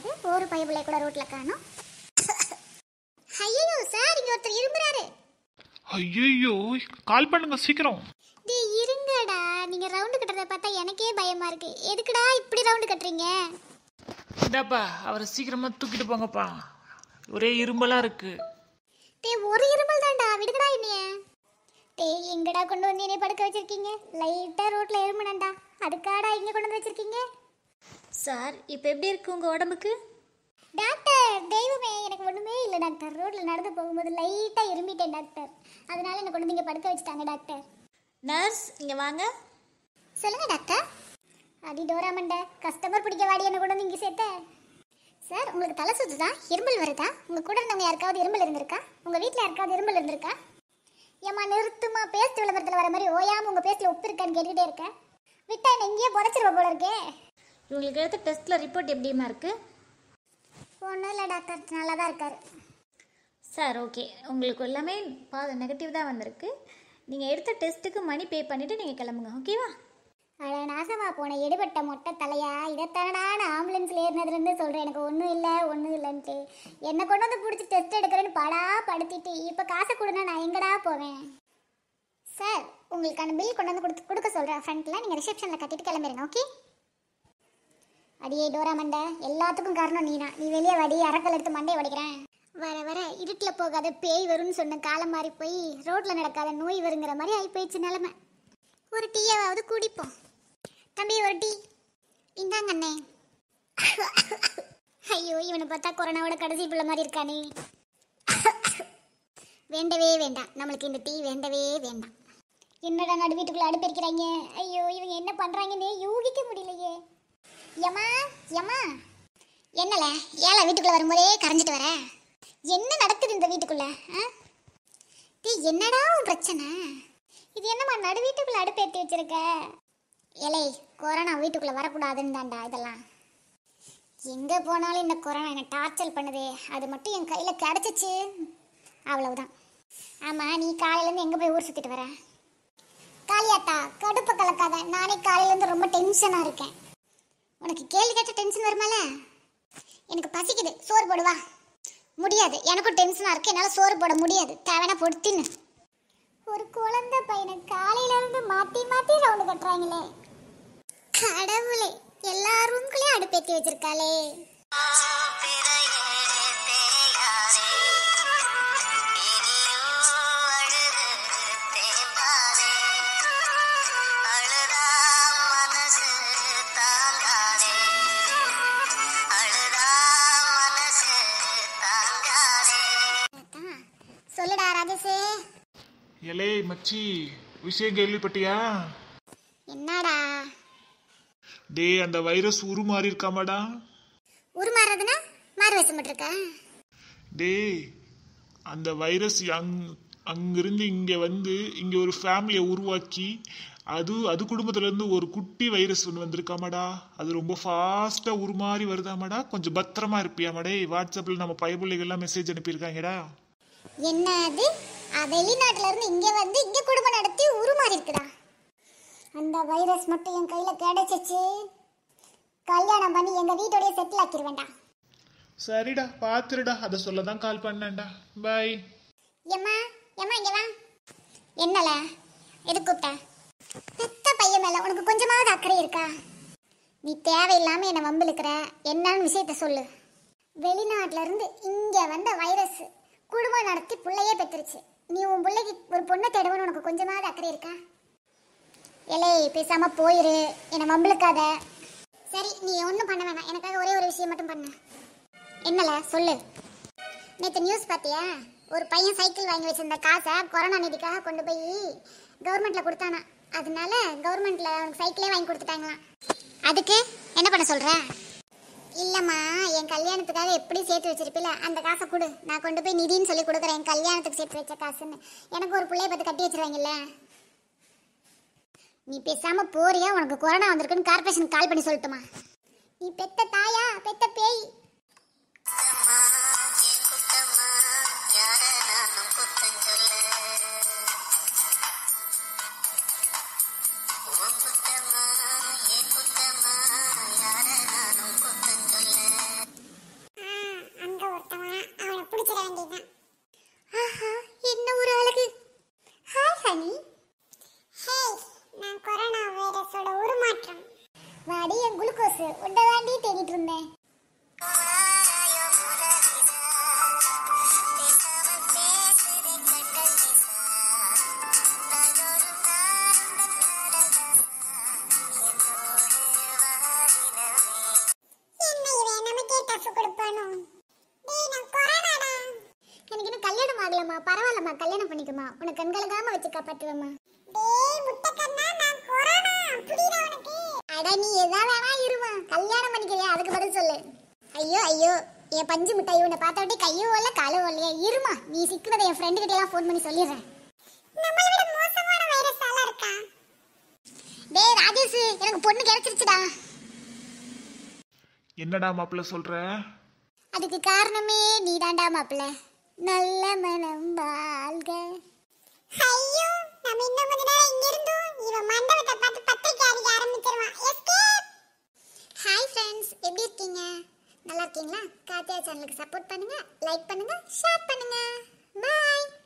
கிடையாது ஒரு பைபிளை கூட ரோட்ல காணும் ஐயோ சார் இங்க ஒருத்தர் இரும்புறாரு ஐயோ கால் பண்ணுங்க சீக்கிரம் டேய் இருங்கடா நீங்க ரவுண்டு கட்டுறத பார்த்தா எனக்கே பயமா இருக்கு எதுக்குடா இப்படி ரவுண்டு கட்டுறீங்க இந்தாப்பா அவரை சீக்கிரமா தூக்கிட்டு போங்கப்பா ஒரே இரும்பலா இருக்கு டேய் ஒரு இருமல் தான்டா விடுங்கடா என்னைய டேய் எங்கடா கொண்டு வந்து என்னைய படுக்க வச்சிருக்கீங்க லைட்டா ரோட்ல எறும்புனண்டா அதுக்காடா இங்க கொண்டு வந்து வச்சிருக்கீங்க சார் இப்போ எப்படி இருக்கு உங்கள் உடம்புக்கு டாக்டர் தெய்வமே எனக்கு ஒண்ணுமே இல்லை டாக்டர் ரோட்ல நடந்து போகும்போது லைட்டா இரும்பிட்டேன் டாக்டர் அதனால என்ன கொண்டு வந்து இங்க படுக்க வச்சுட்டாங்க டாக்டர் நர்ஸ் இங்கே வாங்க சொல்லுங்க டாக்டர் அடி டோராமண்ட கஸ்டமர் பிடிக்க வாடி என்ன கொண்டு வந்து இங்க சேர்த்த சார் உங்களுக்கு தலை சுத்துதா இருமல் வருதா உங்க கூட இருந்தவங்க யாருக்காவது இருமல் இருந்திருக்கா உங்க வீட்ல யாருக்காவது இருமல் இருந்திருக்கா ஏம்மா நிறுத்துமா பேஸ்ட் விளம்பரத்தில் வர மாதிரி ஓயாம உங்க பேஸ்ட்ல உப்பு இருக்கான்னு கேட்டுக்கிட்டே இருக்கேன் விட்டா என்ன இங்கேயே புதைச்சிருவ போல இருக்கே இவங்களுக்கு எடுத்த டெஸ்ட்டில் ரிப்போர்ட் எப்படிமா இருக்குது ஒன்றும் இல்லை டாக்டர் நல்லா தான் இருக்காரு சார் ஓகே உங்களுக்கு எல்லாமே பாத நெகட்டிவ் தான் வந்திருக்கு நீங்கள் எடுத்த டெஸ்ட்டுக்கு மணி பே பண்ணிவிட்டு நீங்கள் கிளம்புங்க ஓகேவா அட நாசமா போன எடுபட்ட மொட்டை தலையா இதைத்தானடா நான் ஆம்புலன்ஸ்ல ஏறினதுலேருந்து சொல்கிறேன் எனக்கு ஒன்றும் இல்லை ஒன்றும் இல்லைன்ட்டு என்னை கொண்டு வந்து பிடிச்சி டெஸ்ட் எடுக்கிறேன்னு படா படுத்திட்டு இப்போ காசை கொடுனா நான் எங்கடா போவேன் சார் உங்களுக்கான பில் கொண்டு வந்து கொடுத்து கொடுக்க சொல்கிறேன் ஃப்ரண்ட்டில் நீங்கள் ரிசப்ஷனில் கட்டிட்டு கிளம்பிடுங்க ஓகே அடியே டோரா மண்டை எல்லாத்துக்கும் காரணம் நீனா நீ வெளியே வடி அரக்கல் எடுத்து மண்டையை உடைக்கிறேன் வர வர இருட்டில் போகாத பேய் வரும்னு சொன்ன காலம் மாறி போய் ரோட்டில் நடக்காத நோய் வருங்கிற மாதிரி ஆகி போயிடுச்சு நிலமை ஒரு டீயாவது குடிப்போம் தம்பி ஒரு டீ இந்தாங்க அண்ணே ஐயோ இவனை பார்த்தா கொரோனாவோட கடைசி பிள்ளை மாதிரி இருக்கானே வேண்டவே வேண்டாம் நம்மளுக்கு இந்த டீ வேண்டவே வேண்டாம் என்னடா நடு வீட்டுக்குள்ள அடுப்பிருக்கிறாங்க ஐயோ இவங்க என்ன பண்றாங்கன்னே யூகிக்க முடியலையே யமா யமா என்னல ஏழை வீட்டுக்குள்ள வரும்போதே கரைஞ்சிட்டு வர என்ன நடக்குது இந்த வீட்டுக்குள்ள ஆ டேய் என்னடா உன் பிரச்சனை இது என்னம்மா நடு வீட்டுக்குள்ள அடுப்பு ஏற்றி வச்சிருக்க ஏலே கொரோனா வீட்டுக்குள்ள வரக்கூடாதுன்னு தான்டா இதெல்லாம் எங்க போனாலும் இந்த கொரோனா என்னை டார்ச்சர் பண்ணுதே அது மட்டும் என் கையில கிடைச்சிச்சு அவ்வளவுதான் ஆமா நீ காலையில இருந்து எங்க போய் ஊர் சுத்திட்டு வர காளியாத்தா கடுப்பு கலக்காத நானே காலையில இருந்து ரொம்ப டென்ஷனா இருக்கேன் உனக்கு கேள்வி கேட்ட டென்ஷன் வருமால எனக்கு பசிக்குது சோறு போடுவா முடியாது எனக்கும் டென்ஷனா இருக்கு என்னால சோறு போட முடியாது தேவையான போட்டு தின்னு ஒரு குழந்தை பையனை காலையில இருந்து மாத்தி மாத்தி ரவுண்டு கட்டுறாங்களே கடவுளே எல்லா ரூம்குள்ளேயும் அடுப்பேத்தி வச்சிருக்காளே அதான். சொல்லுடா ராஜேஷே எலே மச்சி விஷயம் கேள்விப்பட்டியா என்னடா டேய் அந்த வைரஸ் உருமாறி இருக்காமாடா உருமாறுறதுன்னா மாறு வேஷம் போட்டிருக்கா டேய் அந்த வைரஸ் அங் அங்கிருந்து இங்கே வந்து இங்கே ஒரு ஃபேமிலியை உருவாக்கி அது அது குடும்பத்துலேருந்து ஒரு குட்டி வைரஸ் ஒன்று வந்திருக்காமாடா அது ரொம்ப ஃபாஸ்ட்டாக உருமாறி வருதாமாடா கொஞ்சம் பத்திரமா இருப்பியாமாடே வாட்ஸ்அப்பில் நம்ம பயபுள்ளைகள்லாம் மெசேஜ் அனுப்பியிருக்காங்கடா என்ன அது அஹ் வெளிநாட்டுல இருந்து இங்க வந்து இங்க குடும்பம் நடத்தி உருமாறி இருக்குடா அந்த வைரஸ் மட்டும் என் கையில கிடைச்சிச்சு கல்யாணம் பண்ணி எங்க வீட்டோடய செட்டில் ஆக்கிடுவேன்டா சரிடா பார்த்துருடா அதை சொல்ல தான் கால் பண்ணேன்டா பாய் எம்மா எம்மா இங்க வா என்னல எது கூப்பிட்ட பெத்த பையன் மேல உனக்கு கொஞ்சமாவது அக்கறை இருக்கா நீ தேவையில்லாம என்ன வம்பிழுக்கிற என்னன்னு விஷயத்த சொல்லு வெளிநாட்டுல இருந்து இங்க வந்த வைரஸ் குடும்பம் நடத்தி புள்ளையே பெற்றுருச்சு நீ உன் பிள்ளைக்கு ஒரு பொண்ணை தேடுவன்னு உனக்கு கொஞ்சமாவது அக்கறை இருக்கா எலே பேசாம போயிரு என்னை வம்பிழுக்காத சரி நீ ஒன்றும் பண்ண வேணாம் எனக்காக ஒரே ஒரு விஷயம் மட்டும் பண்ணு என்னல சொல்லு நேற்று நியூஸ் பார்த்தியா ஒரு பையன் சைக்கிள் வாங்கி வச்சிருந்த காசை கொரோனா நிதிக்காக கொண்டு போய் கவர்மெண்ட்ல கொடுத்தானா அதனால கவர்மெண்ட்ல அவனுக்கு சைக்கிளே வாங்கி கொடுத்துட்டாங்களாம் அதுக்கு என்ன பண்ண சொல்ற இல்லம்மா என் கல்யாணத்துக்காக எப்படி சேர்த்து வச்சிருப்பில அந்த காசை கொடு நான் கொண்டு போய் நிதின்னு சொல்லி கொடுக்குறேன் என் கல்யாணத்துக்கு சேர்த்து வச்ச காசுன்னு எனக்கு ஒரு பிள்ளைய பார்த்து கட்டி வச்சிருவாங்கல்ல நீ பேசாம போறியா உனக்கு கொரோனா வந்திருக்குன்னு கார்பரேஷன் கால் பண்ணி சொல்லட்டுமா நீ பெத்த தாயா பெத்த பேய் ரோஸ் உன்னை தாண்டி தேடிட்டு இருந்தேன் எனக்கு இன்னும் கல்யாணம் ஆகலம்மா பரவாயில்லம்மா கல்யாணம் பண்ணிக்கமா உனக்கு கண்கலகாம வச்சு காப்பாத்துவம்மா அட நீ எதா வேணா இருமா கல்யாணம் பண்ணிக்கிறியா அதுக்கு பதில் சொல்லு ஐயோ ஐயோ என் பஞ்சு மிட்டாய் உன்னை பார்த்த விட்டு கையோ இல்ல காலோ இல்லையா இருமா நீ சிக்குனதை என் ஃப்ரெண்டு கிட்ட எல்லாம் ஃபோன் பண்ணி சொல்லிடுறேன் டேய் ராஜேஷ் எனக்கு பொண்ணு கிடைச்சிருச்சுடா என்னடா மாப்பிள்ள சொல்ற அதுக்கு காரணமே நீதாண்டா மாப்பிள்ள நல்ல மனம் வாழ்க ஐயோ நம்ம இன்னும் கொஞ்ச நேரம் இங்க இருந்தோம் இவன் மண்டபத்தை பார்த்து பத்திரிக்கை அடிக்க ஆரம்பிச்சிருவான் எஸ்கேப் ஹாய் ஃப்ரெண்ட்ஸ் எப்படி இருக்கீங்க நல்லா இருக்கீங்களா காத்தியா சேனலுக்கு சப்போர்ட் பண்ணுங்க லைக் பண்ணுங்க ஷேர் பண்ணுங்க பாய்